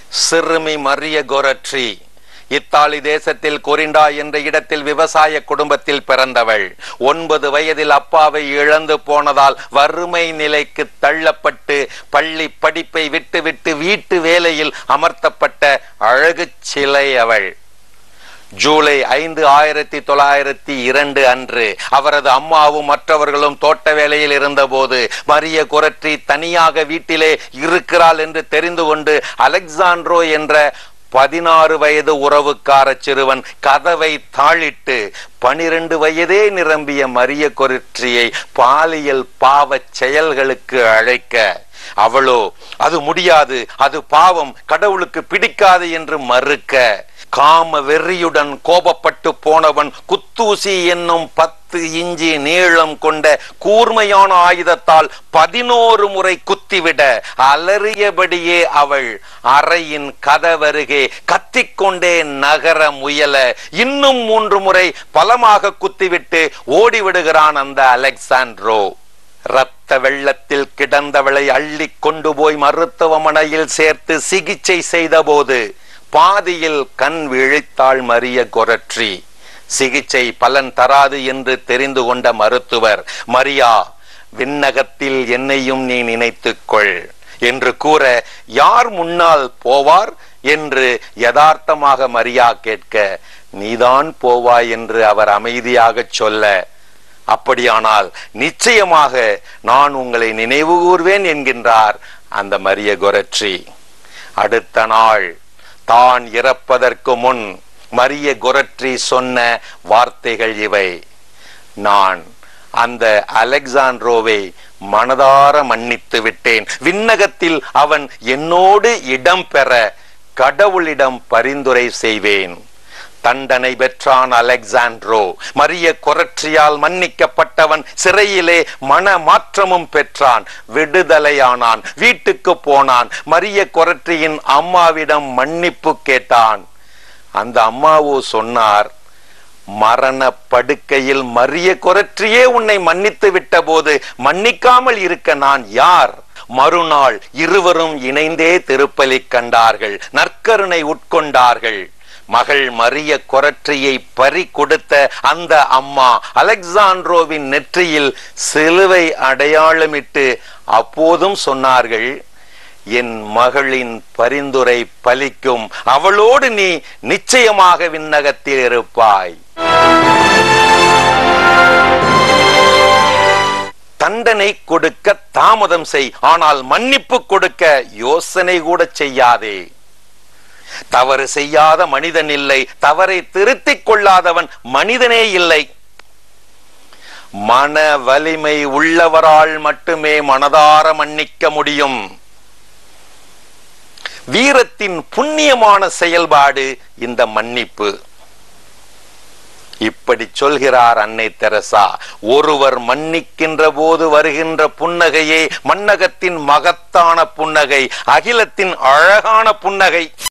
சிறுமி மரிய கொரட்ரி இத்தாலி தேசத்தில் கொரிண்டா என்ற இடத்தில் விவசாய குடும்பத்தில் பிறந்தவள் ஒன்பது வயதில் அப்பாவை இழந்து போனதால் வறுமை நிலைக்கு தள்ளப்பட்டு பள்ளி படிப்பை விட்டுவிட்டு வீட்டு வேலையில் அமர்த்தப்பட்ட அழகு சிலை அவள் ஜூலை ஐந்து ஆயிரத்தி தொள்ளாயிரத்தி இரண்டு அன்று அவரது அம்மாவும் மற்றவர்களும் தோட்ட வேலையில் இருந்தபோது மரிய குரற்றி தனியாக வீட்டிலே இருக்கிறாள் என்று தெரிந்து கொண்டு அலெக்சாண்ட்ரோ என்ற பதினாறு வயது உறவுக்கார சிறுவன் கதவை தாளிட்டு பனிரெண்டு வயதே நிரம்பிய மரிய கொரற்றியை பாலியல் பாவச் செயல்களுக்கு அழைக்க அவளோ அது முடியாது அது பாவம் கடவுளுக்கு பிடிக்காது என்று மறுக்க காம வெறியுடன் கோபப்பட்டு போனவன் குத்தூசி என்னும் பத்து இஞ்சி நீளம் கொண்ட கூர்மையான ஆயுதத்தால் பதினோரு முறை குத்திவிட அலறியபடியே அவள் அறையின் கதவருகே கத்திக்கொண்டே நகர முயல இன்னும் மூன்று முறை பலமாக குத்திவிட்டு ஓடிவிடுகிறான் அந்த அலெக்சாண்ட்ரோ இரத்த வெள்ளத்தில் கிடந்தவளை அள்ளி கொண்டு போய் மருத்துவமனையில் சேர்த்து சிகிச்சை செய்தபோது பாதியில் கண் விழித்தாள் மரிய கொரற்றி சிகிச்சை பலன் தராது என்று தெரிந்து கொண்ட மருத்துவர் மரியா விண்ணகத்தில் என்னையும் நீ நினைத்துக்கொள் என்று கூற யார் முன்னால் போவார் என்று யதார்த்தமாக மரியா கேட்க நீதான் போவாய் என்று அவர் அமைதியாக சொல்ல அப்படியானால் நிச்சயமாக நான் உங்களை நினைவு கூர்வேன் என்கின்றார் அந்த மரிய கொரட்ரி அடுத்த நாள் தான் இறப்பதற்கு முன் மரிய கொரட்ரி சொன்ன வார்த்தைகள் இவை நான் அந்த அலெக்சாண்ட்ரோவை மனதார மன்னித்து விட்டேன் விண்ணகத்தில் அவன் என்னோடு இடம் பெற கடவுளிடம் பரிந்துரை செய்வேன் தண்டனை பெற்றான் அலெக்சாண்ட்ரோ மரிய கொரட்சியால் மன்னிக்கப்பட்டவன் சிறையிலே மன மாற்றமும் பெற்றான் விடுதலையானான் வீட்டுக்கு போனான் மரிய கொரட்ரியின் அம்மாவிடம் மன்னிப்பு கேட்டான் அந்த அம்மாவோ சொன்னார் மரண படுக்கையில் மரிய கொரற்றியே உன்னை மன்னித்து விட்ட போது மன்னிக்காமல் இருக்க நான் யார் மறுநாள் இருவரும் இணைந்தே திருப்பலி கண்டார்கள் நற்கருணை உட்கொண்டார்கள் மகள் மரிய கொரற்றியை பறி கொடுத்த அந்த அம்மா அலெக்சாண்ட்ரோவின் நெற்றியில் சிலுவை அடையாளமிட்டு அப்போதும் சொன்னார்கள் என் மகளின் பரிந்துரை பலிக்கும் அவளோடு நீ நிச்சயமாக விண்ணகத்தில் இருப்பாய் தண்டனை கொடுக்க தாமதம் செய் ஆனால் மன்னிப்பு கொடுக்க யோசனை கூட செய்யாதே தவறு செய்யாத மனிதன் இல்லை தவறை திருத்திக் கொள்ளாதவன் மனிதனே இல்லை மன வலிமை உள்ளவரால் மட்டுமே மனதார மன்னிக்க முடியும் வீரத்தின் புண்ணியமான செயல்பாடு இந்த மன்னிப்பு இப்படி சொல்கிறார் அன்னை தெரசா ஒருவர் மன்னிக்கின்ற போது வருகின்ற புன்னகையே மன்னகத்தின் மகத்தான புன்னகை அகிலத்தின் அழகான புன்னகை